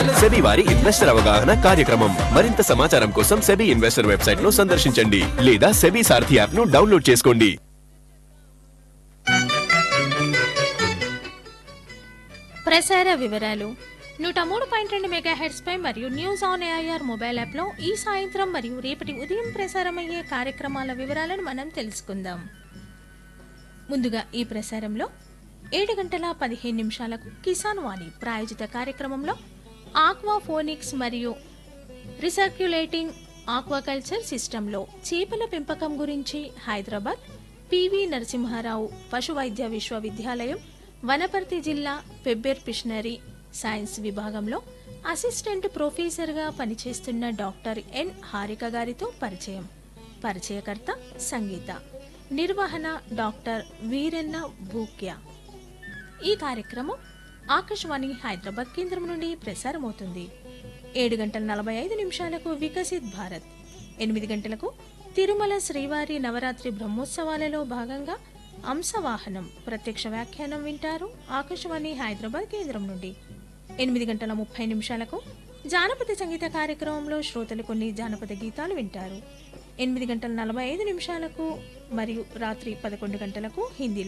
SEBI వారి investor అవగాహన కార్యక్రమం మరింత సమాచారం కోసం సెబీ ఇన్వెస్టర్ వెబ్సైట్ ను సందర్శించండి లేదా సెబీ సారథి యాప్ ను డౌన్లోడ్ చేసుకోండి ప్రసార వివరాలు నూట మూడు పాయింట్ రెండు మెగా హెడ్స్ పై మరియు న్యూస్ ఆన్ ఏఐఆర్ మొబైల్ యాప్లో ఈ సాయంత్రం మరియు రేపటి ఉదయం ప్రసారమయ్యే కార్యక్రమాల వివరాలను మనం తెలుసుకుందాం ముందుగా ఈ ప్రసారంలో ఏడు గంటల పదిహేను నిమిషాలకు కిసాన్ వాణి ప్రాయోజిత కార్యక్రమంలో ఆక్వా ఫోనిక్స్ మరియు రిసర్క్యులేటింగ్ ఆక్వాకల్చర్ సిస్టంలో చేపల పెంపకం గురించి హైదరాబాద్ పివి నరసింహారావు పశు వైద్య విశ్వవిద్యాలయం వనపర్తి జిల్లా పెబ్బేర్ పిషనరీ సైన్స్ విభాగంలో అసిస్టెంట్ ప్రొఫెసర్గా పనిచేస్తున్న డాక్టర్ ఎన్ హారిక గారితో పరిచయం పరిచయకర్త సంగీత నిర్వహణ డాక్టర్ వీరన్న భూక్య ఈ కార్యక్రమం ఆకాశవాణి హైదరాబాద్ కేంద్రం నుండి ప్రసారమవుతుంది ఏడు గంటల నలభై ఐదు నిమిషాలకు వికసిత్ భారత్ ఎనిమిది గంటలకు తిరుమల శ్రీవారి నవరాత్రి బ్రహ్మోత్సవాలలో భాగంగా అంశవాహనం ప్రత్యక్ష వ్యాఖ్యానం వింటారు ఆకాశవాణి హైదరాబాద్ కేంద్రం నుండి ఎనిమిది గంటల ముప్పై నిమిషాలకు జానపద సంగీత కార్యక్రమంలో శ్రోతలు కొన్ని జానపద గీతాలు వింటారు ఎనిమిది గంటల నలభై ఐదు నిమిషాలకు మరియు రాత్రి పదకొండు గంటలకు హిందీలో